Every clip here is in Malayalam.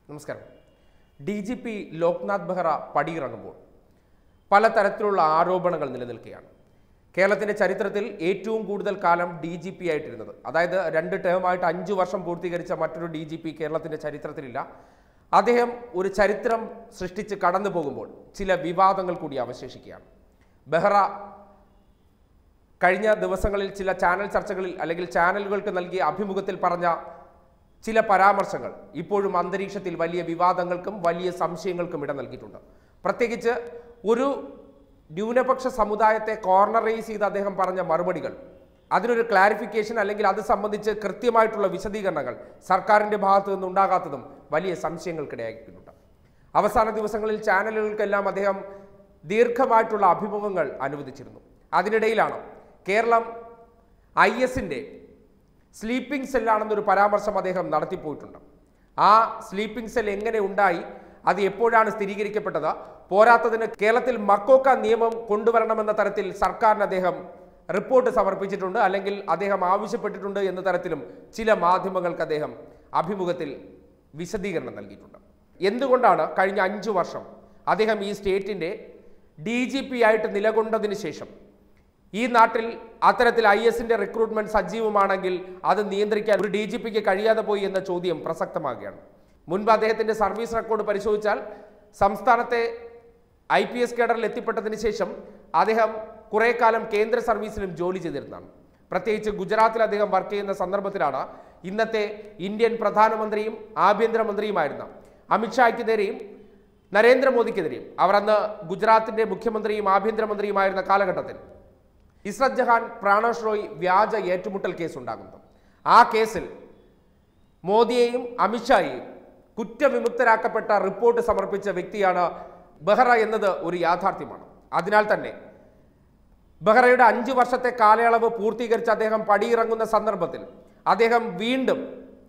നമസ്കാരം D G P Loknath Behera പടിയിറങ്ങുമ്പോൾ പലതരത്തിലുള്ള ആരോപണങ്ങൾ നിലനിൽക്കുകയാണ് കേരളത്തിന്റെ ചരിത്രത്തിൽ ഏറ്റവും കൂടുതൽ കാലം ഡി ജി പി ആയിട്ടിരുന്നത് അതായത് രണ്ട് ടേമായിട്ട് അഞ്ചു വർഷം പൂർത്തീകരിച്ച മറ്റൊരു ഡി ജി പി കേരളത്തിന്റെ ചരിത്രത്തിലില്ല അദ്ദേഹം ഒരു ചരിത്രം സൃഷ്ടിച്ച് കടന്നു പോകുമ്പോൾ ചില വിവാദങ്ങൾ കൂടി അവശേഷിക്കുകയാണ് ബെഹ്റ കഴിഞ്ഞ ദിവസങ്ങളിൽ ചില ചാനൽ ചർച്ചകളിൽ അല്ലെങ്കിൽ ചാനലുകൾക്ക് നൽകിയ അഭിമുഖത്തിൽ പറഞ്ഞ ചില പരാമർശങ്ങൾ ഇപ്പോഴും അന്തരീക്ഷത്തിൽ വലിയ വിവാദങ്ങൾക്കും വലിയ സംശയങ്ങൾക്കും ഇട നൽകിയിട്ടുണ്ട് പ്രത്യേകിച്ച് ഒരു ന്യൂനപക്ഷ സമുദായത്തെ കോർണറൈസ് ചെയ്ത് അദ്ദേഹം പറഞ്ഞ മറുപടികൾ അതിനൊരു ക്ലാരിഫിക്കേഷൻ അല്ലെങ്കിൽ അത് സംബന്ധിച്ച് കൃത്യമായിട്ടുള്ള വിശദീകരണങ്ങൾ സർക്കാരിന്റെ ഭാഗത്തു നിന്നുണ്ടാകാത്തതും വലിയ സംശയങ്ങൾക്കിടയാക്കിയിട്ടുണ്ട് അവസാന ദിവസങ്ങളിൽ ചാനലുകൾക്കെല്ലാം അദ്ദേഹം ദീർഘമായിട്ടുള്ള അഭിമുഖങ്ങൾ അനുവദിച്ചിരുന്നു അതിനിടയിലാണ് കേരളം ഐ എസിൻ്റെ സ്ലീപ്പിംഗ് സെല്ലാണെന്നൊരു പരാമർശം അദ്ദേഹം നടത്തിപ്പോയിട്ടുണ്ട് ആ സ്ലീപ്പിംഗ് സെൽ എങ്ങനെ ഉണ്ടായി അത് എപ്പോഴാണ് സ്ഥിരീകരിക്കപ്പെട്ടത് പോരാത്തതിന് കേരളത്തിൽ മക്കോക്ക നിയമം കൊണ്ടുവരണമെന്ന തരത്തിൽ സർക്കാരിന് അദ്ദേഹം റിപ്പോർട്ട് സമർപ്പിച്ചിട്ടുണ്ട് അല്ലെങ്കിൽ അദ്ദേഹം ആവശ്യപ്പെട്ടിട്ടുണ്ട് എന്ന തരത്തിലും ചില മാധ്യമങ്ങൾക്ക് അദ്ദേഹം അഭിമുഖത്തിൽ വിശദീകരണം നൽകിയിട്ടുണ്ട് എന്തുകൊണ്ടാണ് കഴിഞ്ഞ അഞ്ചു വർഷം അദ്ദേഹം ഈ സ്റ്റേറ്റിൻ്റെ ഡി ജി പി ആയിട്ട് നിലകൊണ്ടതിന് ശേഷം ഈ നാട്ടിൽ അത്തരത്തിൽ ഐ എസിന്റെ റിക്രൂട്ട്മെന്റ് സജീവമാണെങ്കിൽ അത് നിയന്ത്രിക്കാൻ ഒരു ഡി ജി പിക്ക് കഴിയാതെ പോയി എന്ന ചോദ്യം പ്രസക്തമാകുകയാണ് മുൻപ് അദ്ദേഹത്തിന്റെ സർവീസ് റെക്കോർഡ് പരിശോധിച്ചാൽ സംസ്ഥാനത്തെ ഐ പി എസ് കേഡറിൽ എത്തിപ്പെട്ടതിന് ശേഷം അദ്ദേഹം കുറെ കാലം കേന്ദ്ര സർവീസിലും ജോലി ചെയ്തിരുന്നതാണ് പ്രത്യേകിച്ച് ഗുജറാത്തിൽ അദ്ദേഹം വർക്ക് ചെയ്യുന്ന സന്ദർഭത്തിലാണ് ഇന്നത്തെ ഇന്ത്യൻ പ്രധാനമന്ത്രിയും ആഭ്യന്തരമന്ത്രിയുമായിരുന്ന അമിത്ഷായ്ക്കെതിരെയും നരേന്ദ്രമോദിക്കെതിരെയും അവർ അന്ന് ഗുജറാത്തിന്റെ മുഖ്യമന്ത്രിയും ആഭ്യന്തരമന്ത്രിയുമായിരുന്ന കാലഘട്ടത്തിൽ ഇസ്രത് ജഹാൻ പ്രാണോഷ് റോയ് വ്യാജ ഏറ്റുമുട്ടൽ കേസ് ഉണ്ടാകുന്നത് ആ കേസിൽ മോദിയെയും അമിത്ഷായെയും കുറ്റവിമുക്തരാക്കപ്പെട്ട റിപ്പോർട്ട് സമർപ്പിച്ച വ്യക്തിയാണ് ബെഹ്റ എന്നത് ഒരു യാഥാർത്ഥ്യമാണ് അതിനാൽ തന്നെ ബെഹ്റയുടെ അഞ്ചു വർഷത്തെ കാലയളവ് പൂർത്തീകരിച്ച് അദ്ദേഹം പടിയിറങ്ങുന്ന സന്ദർഭത്തിൽ അദ്ദേഹം വീണ്ടും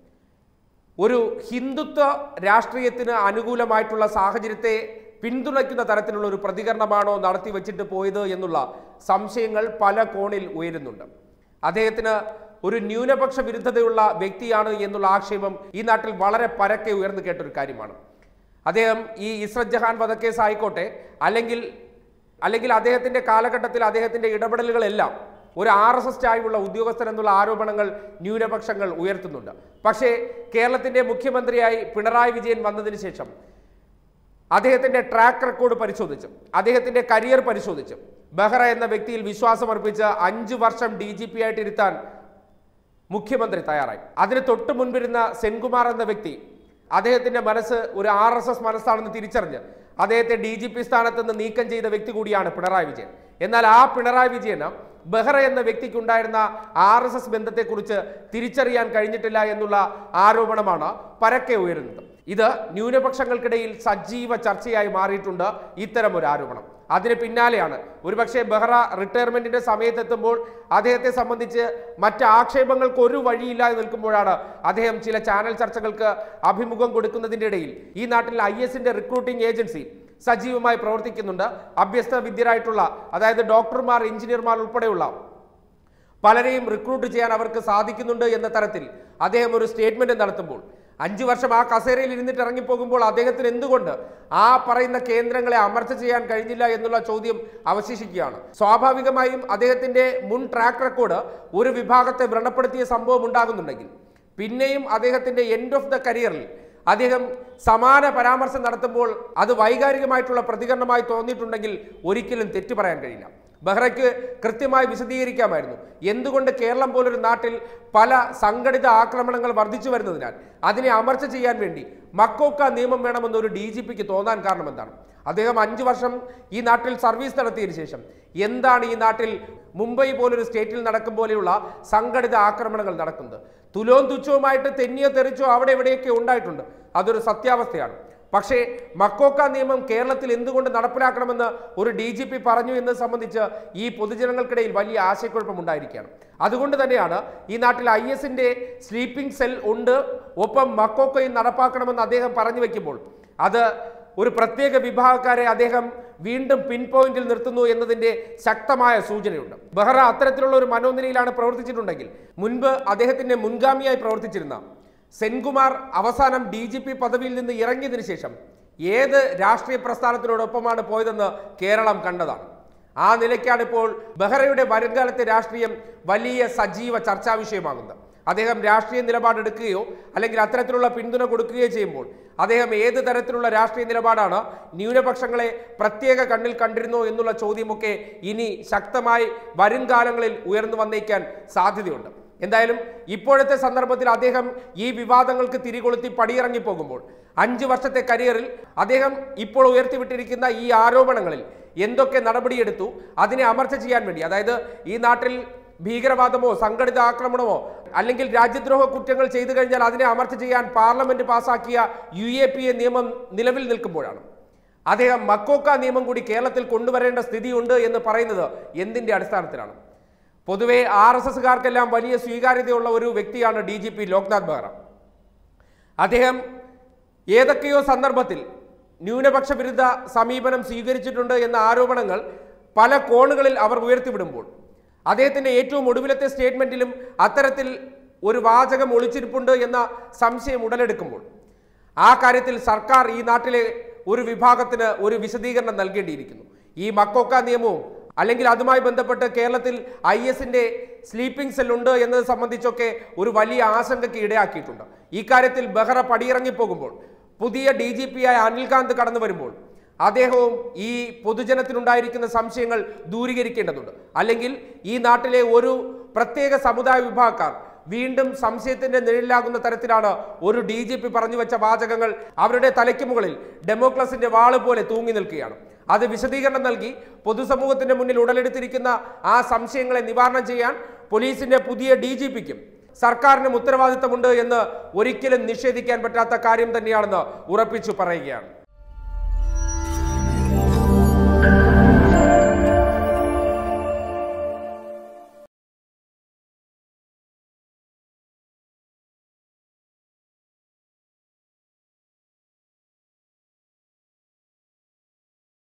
ഒരു ഹിന്ദുത്വ രാഷ്ട്രീയത്തിന് അനുകൂലമായിട്ടുള്ള സാഹചര്യത്തെ പിന്തുണയ്ക്കുന്ന തരത്തിലുള്ള ഒരു പ്രതികരണമാണോ നടത്തി വെച്ചിട്ട് പോയത് എന്നുള്ള സംശയങ്ങൾ പല കോണിൽ ഉയരുന്നുണ്ട് അദ്ദേഹത്തിന് ഒരു ന്യൂനപക്ഷ വിരുദ്ധതയുള്ള വ്യക്തിയാണ് എന്നുള്ള ആക്ഷേപം ഈ നാട്ടിൽ വളരെ പരക്കെ ഉയർന്നു കേട്ട ഒരു കാര്യമാണ് അദ്ദേഹം ഈ ഇസ്രത് ജഹാൻ വധക്കേസ് ആയിക്കോട്ടെ അല്ലെങ്കിൽ അല്ലെങ്കിൽ അദ്ദേഹത്തിന്റെ കാലഘട്ടത്തിൽ അദ്ദേഹത്തിന്റെ ഇടപെടലുകളെല്ലാം ഒരു ആർ എസ് എസ് ആയുള്ള ഉദ്യോഗസ്ഥൻ എന്നുള്ള ആരോപണങ്ങൾ ന്യൂനപക്ഷങ്ങൾ ഉയർത്തുന്നുണ്ട് പക്ഷേ കേരളത്തിന്റെ മുഖ്യമന്ത്രിയായി പിണറായി വിജയൻ വന്നതിന് ശേഷം അദ്ദേഹത്തിന്റെ ട്രാക്ക് റെക്കോർഡ് പരിശോധിച്ചും അദ്ദേഹത്തിന്റെ കരിയർ പരിശോധിച്ചും ബെഹ്റ എന്ന വ്യക്തിയിൽ വിശ്വാസമർപ്പിച്ച് അഞ്ചു വർഷം ഡി ജി പി ആയിട്ട് ഇരുത്താൻ മുഖ്യമന്ത്രി തയ്യാറായി അതിന് തൊട്ട് മുൻപിരുന്ന സെൻകുമാർ എന്ന വ്യക്തി അദ്ദേഹത്തിന്റെ മനസ്സ് ഒരു ആർ എസ് എസ് മനസ്സാണെന്ന് തിരിച്ചറിഞ്ഞ് അദ്ദേഹത്തെ ഡി ജി പി സ്ഥാനത്ത് നിന്ന് നീക്കം ചെയ്ത വ്യക്തി കൂടിയാണ് പിണറായി വിജയൻ എന്നാൽ ആ പിണറായി വിജയന് ബെഹ്റ എന്ന വ്യക്തിക്കുണ്ടായിരുന്ന ആർ എസ് എസ് ബന്ധത്തെക്കുറിച്ച് തിരിച്ചറിയാൻ കഴിഞ്ഞിട്ടില്ല എന്നുള്ള ആരോപണമാണ് പരക്കെ ഉയരുന്നത് ഇത് ന്യൂനപക്ഷങ്ങൾക്കിടയിൽ സജീവ ചർച്ചയായി മാറിയിട്ടുണ്ട് ഇത്തരം ഒരു ആരോപണം അതിന് പിന്നാലെയാണ് ഒരുപക്ഷെ ബെഹ്റ റിട്ടയർമെന്റിന്റെ സമയത്തെത്തുമ്പോൾ അദ്ദേഹത്തെ സംബന്ധിച്ച് മറ്റ് ആക്ഷേപങ്ങൾക്ക് ഒരു വഴിയില്ലാതെ നിൽക്കുമ്പോഴാണ് അദ്ദേഹം ചില ചാനൽ ചർച്ചകൾക്ക് അഭിമുഖം കൊടുക്കുന്നതിന്റെ ഇടയിൽ ഈ നാട്ടിൽ ഐ എസിന്റെ റിക്രൂട്ടിംഗ് ഏജൻസി സജീവമായി പ്രവർത്തിക്കുന്നുണ്ട് അഭ്യസ്ത വിദ്യരായിട്ടുള്ള അതായത് ഡോക്ടർമാർ എഞ്ചിനീയർമാർ ഉൾപ്പെടെയുള്ള പലരെയും റിക്രൂട്ട് ചെയ്യാൻ അവർക്ക് സാധിക്കുന്നുണ്ട് എന്ന തരത്തിൽ അദ്ദേഹം ഒരു സ്റ്റേറ്റ്മെന്റ് നടത്തുമ്പോൾ അഞ്ചു വർഷം ആ കസേരയിൽ ഇരുന്നിട്ട് ഇറങ്ങിപ്പോകുമ്പോൾ അദ്ദേഹത്തിന് എന്തുകൊണ്ട് ആ പറയുന്ന കേന്ദ്രങ്ങളെ അമർച്ച ചെയ്യാൻ കഴിഞ്ഞില്ല എന്നുള്ള ചോദ്യം അവശേഷിക്കുകയാണ് സ്വാഭാവികമായും അദ്ദേഹത്തിന്റെ മുൻ ട്രാക്ക് റെക്കോർഡ് ഒരു വിഭാഗത്തെ വ്രണപ്പെടുത്തിയ സംഭവം ഉണ്ടാകുന്നുണ്ടെങ്കിൽ പിന്നെയും അദ്ദേഹത്തിന്റെ എൻഡ് ഓഫ് ദ കരിയറിൽ അദ്ദേഹം സമാന പരാമർശം നടത്തുമ്പോൾ അത് വൈകാരികമായിട്ടുള്ള പ്രതികരണമായി തോന്നിയിട്ടുണ്ടെങ്കിൽ ഒരിക്കലും തെറ്റു പറയാൻ കഴിയില്ല ബെഹ്റയ്ക്ക് കൃത്യമായി വിശദീകരിക്കാമായിരുന്നു എന്തുകൊണ്ട് കേരളം പോലൊരു നാട്ടിൽ പല സംഘടിത ആക്രമണങ്ങൾ വർദ്ധിച്ചു വരുന്നതിനാൽ അതിനെ അമർച്ച ചെയ്യാൻ വേണ്ടി മക്കോക്ക നിയമം വേണമെന്ന് ഒരു ഡി ജി പിക്ക് തോന്നാൻ കാരണം എന്താണ് അദ്ദേഹം അഞ്ചു വർഷം ഈ നാട്ടിൽ സർവീസ് നടത്തിയതിനു ശേഷം എന്താണ് ഈ നാട്ടിൽ മുംബൈ പോലൊരു സ്റ്റേറ്റിൽ നടക്കും പോലെയുള്ള സംഘടിത ആക്രമണങ്ങൾ നടക്കുന്നത് തുലോം തുച്ഛവുമായിട്ട് തെന്നിയോ തെറിച്ചോ അവിടെ എവിടെയൊക്കെ ഉണ്ടായിട്ടുണ്ട് അതൊരു സത്യാവസ്ഥയാണ് പക്ഷേ മക്കോക്ക നിയമം കേരളത്തിൽ എന്തുകൊണ്ട് നടപ്പിലാക്കണമെന്ന് ഒരു ഡി ജി പി പറഞ്ഞു എന്നത് സംബന്ധിച്ച് ഈ പൊതുജനങ്ങൾക്കിടയിൽ വലിയ ആശയക്കുഴപ്പം ഉണ്ടായിരിക്കുകയാണ് അതുകൊണ്ട് തന്നെയാണ് ഈ നാട്ടിൽ ഐ എസിന്റെ സ്ലീപ്പിംഗ് സെൽ ഉണ്ട് ഒപ്പം മക്കോക്കയും നടപ്പാക്കണമെന്ന് അദ്ദേഹം പറഞ്ഞു വെക്കുമ്പോൾ അത് ഒരു പ്രത്യേക വിഭാഗക്കാരെ അദ്ദേഹം വീണ്ടും പിൻ പോയിന്റിൽ നിർത്തുന്നു എന്നതിന്റെ ശക്തമായ സൂചനയുണ്ട് ബെഹ്റ അത്തരത്തിലുള്ള ഒരു മനോനിലയിലാണ് പ്രവർത്തിച്ചിട്ടുണ്ടെങ്കിൽ മുൻപ് അദ്ദേഹത്തിന്റെ മുൻഗാമിയായി പ്രവർത്തിച്ചിരുന്ന സെൻകുമാർ അവസാനം ഡി ജി പി പദവിയിൽ നിന്ന് ഇറങ്ങിയതിനു ശേഷം ഏത് രാഷ്ട്രീയ പ്രസ്ഥാനത്തിനോടൊപ്പമാണ് പോയതെന്ന് കേരളം കണ്ടതാണ് ആ നിലയ്ക്കാണ് ഇപ്പോൾ ബെഹ്റയുടെ വരുംകാലത്തെ രാഷ്ട്രീയം വലിയ സജീവ ചർച്ചാ വിഷയമാകുന്നത് അദ്ദേഹം രാഷ്ട്രീയ നിലപാടെടുക്കുകയോ അല്ലെങ്കിൽ അത്തരത്തിലുള്ള പിന്തുണ കൊടുക്കുകയോ ചെയ്യുമ്പോൾ അദ്ദേഹം ഏത് തരത്തിലുള്ള രാഷ്ട്രീയ നിലപാടാണ് ന്യൂനപക്ഷങ്ങളെ പ്രത്യേക കണ്ണിൽ കണ്ടിരുന്നോ എന്നുള്ള ചോദ്യമൊക്കെ ഇനി ശക്തമായി വരും കാലങ്ങളിൽ ഉയർന്നു വന്നേക്കാൻ സാധ്യതയുണ്ട് എന്തായാലും ഇപ്പോഴത്തെ സന്ദർഭത്തിൽ അദ്ദേഹം ഈ വിവാദങ്ങൾക്ക് തിരികൊളുത്തി പടിയിറങ്ങി പോകുമ്പോൾ അഞ്ച് വർഷത്തെ കരിയറിൽ അദ്ദേഹം ഇപ്പോൾ ഉയർത്തിവിട്ടിരിക്കുന്ന ഈ ആരോപണങ്ങളിൽ എന്തൊക്കെ നടപടിയെടുത്തു അതിനെ അമർച്ച ചെയ്യാൻ വേണ്ടി അതായത് ഈ നാട്ടിൽ ഭീകരവാദമോ സംഘടിത ആക്രമണമോ അല്ലെങ്കിൽ രാജ്യദ്രോഹ കുറ്റങ്ങൾ ചെയ്തു കഴിഞ്ഞാൽ അതിനെ അമർച്ച ചെയ്യാൻ പാർലമെന്റ് പാസാക്കിയ യു എ പി എ നിയമം നിലവിൽ നിൽക്കുമ്പോഴാണ് അദ്ദേഹം മക്കോക്ക നിയമം കൂടി കേരളത്തിൽ കൊണ്ടുവരേണ്ട സ്ഥിതിയുണ്ട് എന്ന് പറയുന്നത് എന്തിന്റെ അടിസ്ഥാനത്തിലാണ് പൊതുവെ ആർ എസ് എസ്സുകാർക്കെല്ലാം വലിയ സ്വീകാര്യതയുള്ള ഒരു വ്യക്തിയാണ് D G P Loknath Behera അദ്ദേഹം ഏതൊക്കെയോ സന്ദർഭത്തിൽ ന്യൂനപക്ഷ വിരുദ്ധ സമീപനം സ്വീകരിച്ചിട്ടുണ്ട് എന്ന ആരോപണങ്ങൾ പല കോണുകളിൽ അവർ ഉയർത്തിവിടുമ്പോൾ അദ്ദേഹത്തിന്റെ ഏറ്റവും ഒടുവിലത്തെ സ്റ്റേറ്റ്മെന്റിലും അത്തരത്തിൽ ഒരു വാചകം ഒളിച്ചിരിപ്പുണ്ട് എന്ന സംശയം ഉടലെടുക്കുമ്പോൾ ആ കാര്യത്തിൽ സർക്കാർ ഈ നാട്ടിലെ ഒരു വിഭാഗത്തിന് ഒരു വിശദീകരണം നൽകേണ്ടിയിരിക്കുന്നു ഈ മക്കോക്ക നിയമവും അല്ലെങ്കിൽ അതുമായി ബന്ധപ്പെട്ട് കേരളത്തിൽ ഐ എസിന്റെ സ്ലീപ്പിംഗ് സെൽ ഉണ്ട് എന്നത് സംബന്ധിച്ചൊക്കെ ഒരു വലിയ ആശങ്കയ്ക്ക് ഇടയാക്കിയിട്ടുണ്ട് ഈ കാര്യത്തിൽ ബെഹ്റ പടിയിറങ്ങിപ്പോകുമ്പോൾ പുതിയ ഡി ജി പി ആയ അനിൽകാന്ത് കടന്നു വരുമ്പോൾ അദ്ദേഹവും ഈ പൊതുജനത്തിനുണ്ടായിരിക്കുന്ന സംശയങ്ങൾ ദൂരീകരിക്കേണ്ടതുണ്ട് അല്ലെങ്കിൽ ഈ നാട്ടിലെ ഒരു പ്രത്യേക സമുദായ വിഭാഗക്കാർ വീണ്ടും സംശയത്തിന്റെ നിഴലിലാകുന്ന തരത്തിലാണ് ഒരു ഡി ജി പി പറഞ്ഞു വെച്ച വാചകങ്ങൾ അവരുടെ തലയ്ക്ക് മുകളിൽ ഡെമോക്രസിന്റെ വാള് പോലെ തൂങ്ങി നിൽക്കുകയാണ് അത് വിശദീകരണം നൽകി പൊതുസമൂഹത്തിന്റെ മുന്നിൽ ഉടലെടുത്തിരിക്കുന്ന ആ സംശയങ്ങളെ നിവാരണം ചെയ്യാൻ പോലീസിന്റെ പുതിയ ഡി ജി പിക്കും സർക്കാരിനും ഉത്തരവാദിത്തമുണ്ട് എന്ന് ഒരിക്കലും നിഷേധിക്കാൻ പറ്റാത്ത കാര്യം തന്നെയാണെന്ന് ഉറപ്പിച്ചു പറയുകയാണ്